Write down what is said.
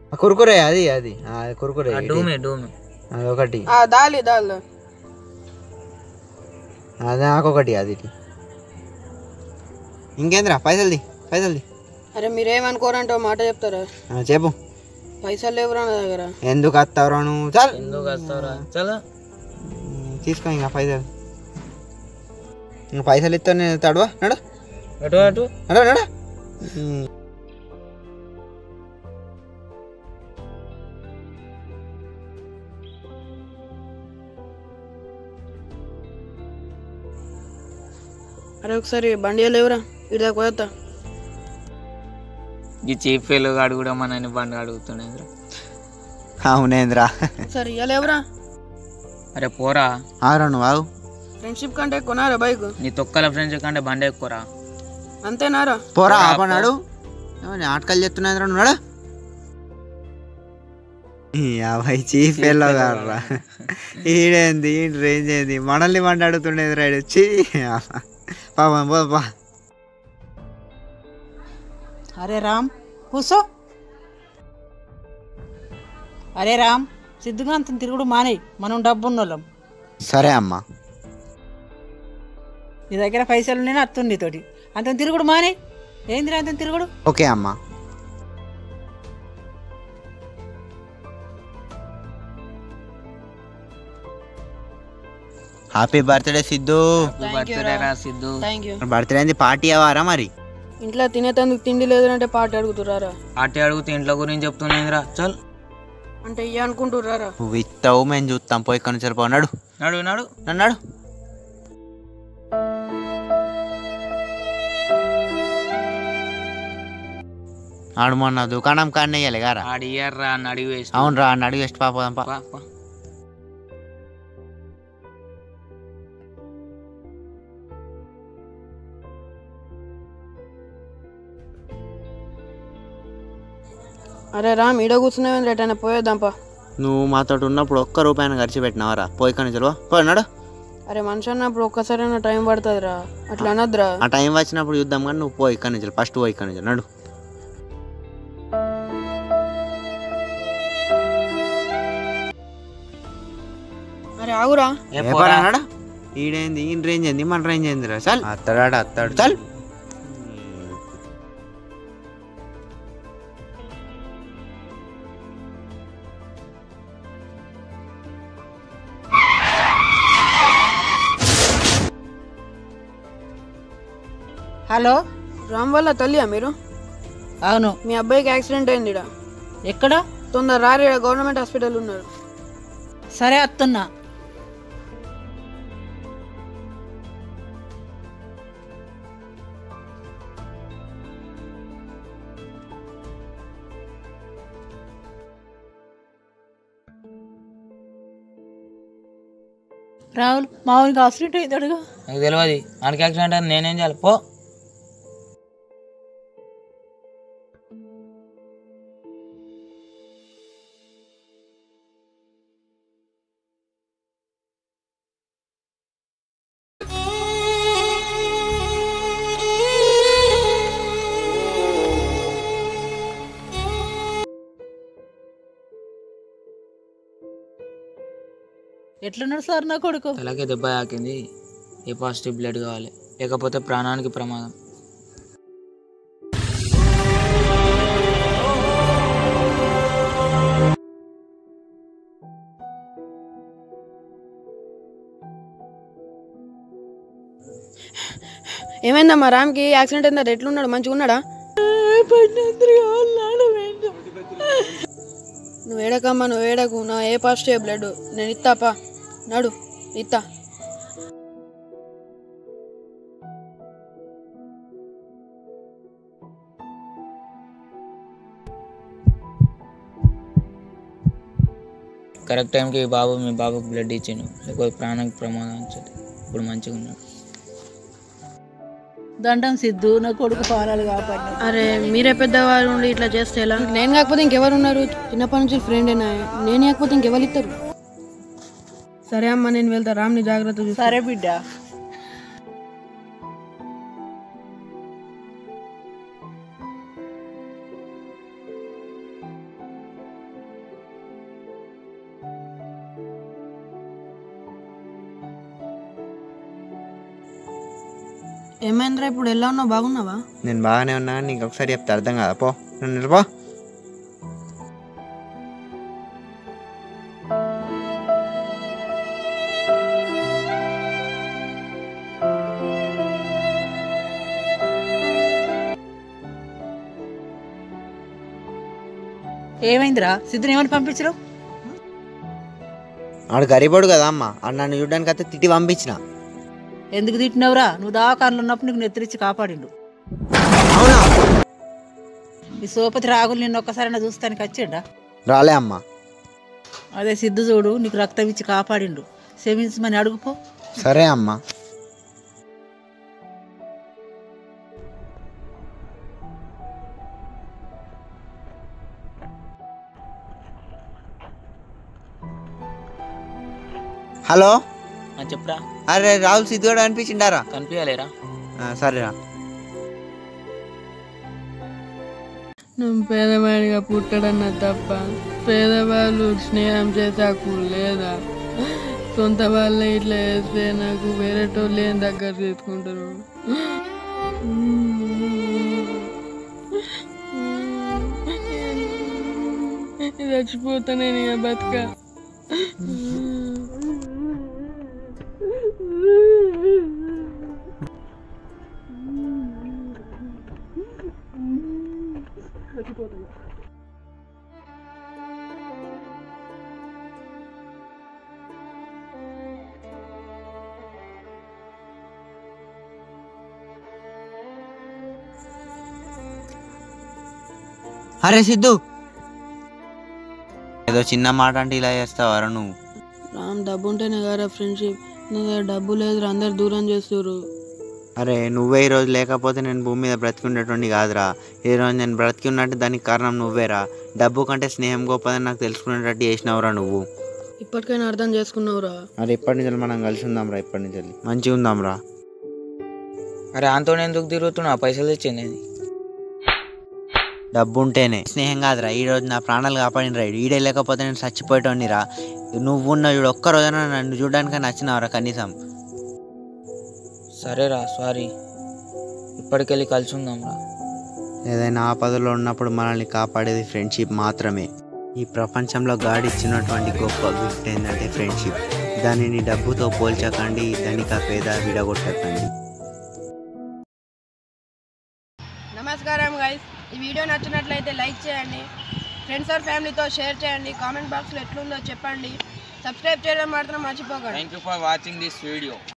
ఆ కురుకురే అది అది ఆ, కురుకురే ఆ డూమే డూమే అది ఒకటి ఆ దాలి దాల్ అది నాకొకటి అది ఇటు. ఇంకేంద్రా పైసలుది పైసలుది అరే మీరేమనుకోరంటే ఓ మాట చెప్తారా ఆ, చెప్పు పైసలు లేవురా నా దగ్గర ఎందుకు వస్తావురా నువ్వు చాలు ఎందుకు వస్తావురా చలో తీసుకో ఇంకా పైసలు ఇంకా పైసలు ఇస్తా నేను తడవా నడు అటు అటు నడు నడు అరే ఒకసారి బండి లేవురా ఇటు దాకా పోయేస్తా ఈ చీఫ్ ఫెయిల్ గాడు కూడా మనని బండి అడుగుతున్నాడు అవునేంద్రా సరే ఇవ్వలేవురా అరే పోరా ఆరా నువ్వు ఆగు ఫ్రెండ్షిప్ కంటే కొనారా బైక్ నీ తొక్కల ఫ్రెండ్స్ కంటే బండి ఎక్కువరా అంతేనారా పోరా ఆపన్నాడు ఆటకాలు చెప్తున్నాయి నువ్వు నడు యాభై చీఫ్ ఎల్లో గారా ఈడేంది ఈ రేంజ్ ఏంది మనల్ని మండి అడుగుతుండేది రైడ్ వచ్చి పాపం పో పా అరే రామ్ కూసో అరే రామ్ సిద్ధుగాంతం తిరుగుడు మానేయి మనం డబ్బున్నోళ్ళం సరే అమ్మా నీ దగ్గర పైసలు నేను అత్తుంది తోటి అంత తిరుగుడు మానే ఏంది అంత తిరుగుడు ఓకే అమ్మా హ్యాపీ బర్త్డే సిద్ధు బర్త్డే రా సిద్ధు థ్యాంక్ యూ బర్త్డే అయింది పార్టీ అవ్వారా మరి ఇంట్లో తినేతందుకు తిండి లేదంటే పాట అడుగుతురారా పార్టీ అడుగుతే ఇంట్లో గురించి చెప్తున్నాయిరా చల్ అంటే ఇయ్య అనుకుంటురారా నువ్వు ఇస్తావు మేము చూస్తాం పోయి ఇక్కడ నుంచి పోనాడు నడు నడు నన్నాడు ఆడు మొన్న దుకాణం కాడనే వేయాలి గారా ఆడియర్రా అని అడిగి వేసి అవును రా అని అడిగి ಎಷ್ಟು పాపం పా పా, పా. అరే రామ్ ఈడ కూర్చున్నావేంద్ర ఎటైనా పోయేద్దాంపా నువ్వు మాతో ఉన్నప్పుడు ఒక్క రూపాయన ఖర్చు పెట్టినావరా పోయి కానీ చలో పోయినాడు అరే మనిషి అన్నప్పుడు ఒక్కసారైనా టైం పడుతుందిరా అట్లా అనద్దురా ఆ టైం వచ్చినప్పుడు చూద్దాం కానీ నువ్వు పోయి ఇక్కడి నుంచి ఫస్ట్ పోయి ఇక్కడి నుంచి నడు అరే ఆగురా ఏ ఏ పోరా. పని అన్నాడు ఈడేంది ఈయన రేంజ్ ఏంది మన రేంజ్ ఏంది రా చల్ అత్తాడు అత్తాడు చల్ హలో రామ్ వల్ల తల్లియా మీరు అవును మీ అబ్బాయికి యాక్సిడెంట్ అయింది ఇడ ఎక్కడ తొందర రారి ఈడ గవర్నమెంట్ హాస్పిటల్ ఉన్నారు సరే అత్తున్నా రాహుల్ మామూలుగా యాక్సిడెంట్ అయింది అడుగు నాకు తెలియదు మనకి యాక్సిడెంట్ అని నేనేం చేయాలి పో ఎట్లున్నాడు సార్ నా కొడుకు తలకి దెబ్బ తాకింది ఏ పాజిటివ్ బ్లడ్ కావాలి లేకపోతే ప్రాణానికి ప్రమాదం ఏమైందమ్మా రామ్కి యాక్సిడెంట్ అయిందా ఎట్లున్నాడు మంచిగా ఉన్నాడా నువ్వు ఏడకమ్మా నువ్వు ఏడకు నా ఏ పాజిటివ్ బ్లడ్ నేను ఇత్తాపా నడు ఇత్తా కరెక్ట్ టైంకి బాబు మీ బాబుకి బ్లడ్ ఇచ్చిండు లేకపోతే ప్రాణానికి ప్రమాదం వచ్చేది ఇప్పుడు మంచిగా ఉన్నాడు దండం సిద్ధు నా కొడుకు పాలాలు కాపాడిన అరే మీరే పెద్దవారు ఉండి ఇట్లా చేస్తే ఎలా నేను కాకపోతే ఇంకెవరు ఉన్నారు చిన్నప్పటి నుంచి ఫ్రెండేనా నేను కాకపోతే ఇంకెవరు ఇస్తారు సరే అమ్మా నేను వెళ్తా రామ్ని జాగ్రత్త చూస్తా సరే బిడ్డ ఏమైందిరా ఇప్పుడు ఎలా ఉన్నావు బాగున్నావా నేను బాగానే ఉన్నా నీకు ఒకసారి చెప్తే అర్థం కాదా పో నన్ను నిలపో ఏమైందిరా సిద్ధుని ఏమని పంపించరు ఆడు గరీబోడు కదా అమ్మ ఆడు నన్ను చూడడానికి అయితే తిట్టి పంపించిన ఎందుకు తిట్టినవురా నువ్వు దావాకారులు ఉన్నప్పుడు నీకు నెత్తిరిచ్చి కాపాడిండు అవునా ఈ సోపతి రాగులు నిన్ను ఒక్కసారైనా చూస్తానికి వచ్చిండా రాలే అమ్మ అదే సిద్ధు చూడు నీకు రక్తం ఇచ్చి కాపాడిండు క్షమించమని అడుగుపో సరే అమ్మ హలో ఆ, చెప్పురా అరే రాహుల్ సిద్ధుడు అనిపించిండారా కనిపించలేరా ఆ, సరేరా నువ్వు పేదవాడిగా పుట్టడన్న తప్ప పేదవాళ్ళు స్నేహం చేసే హక్కు లేదా సొంత వాళ్ళే ఇట్లా వేస్తే నాకు వేరే టోళ్ళు ఏం దగ్గర తీసుకుంటారు చచ్చిపోతా నేను ఇక బతుక అరే సిద్ధు ఏదో చిన్న మాట అంటే ఇలా చేస్తావారా నువ్వు రామ్ డబ్బు ఉంటేనే కదా ఫ్రెండ్షిప్ నా దగ్గర డబ్బు లేదు అందరు దూరం చేస్తారు అరే నువ్వే ఈ రోజు లేకపోతే నేను భూమి మీద బ్రతికుండేటువంటి కాదురా ఈ రోజు నేను బ్రతికి ఉన్నట్టు దానికి కారణం నువ్వేరా డబ్బు కంటే స్నేహం గొప్పదని నాకు తెలుసుకునేటట్టు చేసినావురా నువ్వు ఇప్పటికైనా అర్థం చేసుకున్నావురా అరే ఇప్పటి నుంచి మనం కలిసి ఉందాంరా ఇప్పటి నుంచి మంచిగా ఉందాంరా అరే ఆంతో ఎందుకు తిరుగుతున్నా పైసలు తెచ్చింది ఇది. డబ్బు ఉంటేనే స్నేహం కాదురా ఈ రోజు నా ప్రాణాలు కాపాడినరా ఈడే లేకపోతే నేను చచ్చిపోయేటోనిరా నువ్వు ఉన్న చూడు ఒక్క రోజున నన్ను చూడడానికి నచ్చినావురా కనీసం సరేరా సారీ ఇప్పటికెళ్ళి కలిసి ఉందాంరా ఏదైనా ఆపదలో ఉన్నప్పుడు మనల్ని కాపాడేది ఫ్రెండ్షిప్ మాత్రమే ఈ ప్రపంచంలో గాడ్ ఇచ్చినటువంటి గొప్ప గిఫ్ట్ ఏంటంటే ఫ్రెండ్షిప్ దానిని డబ్బుతో పోల్చకండి ధనిక పేద విడగొట్టకండి నమస్కారం గైస్ ఈ వీడియో నచ్చినట్లయితే లైక్ చేయండి ఫ్రెండ్స్ ఆర్ ఫ్యామిలీతో షేర్ చేయండి కామెంట్ బాక్స్లో ఎట్లుందో చెప్పండి సబ్స్క్రైబ్ చేయడం మాత్రం మర్చిపోకండి thank you for watching this video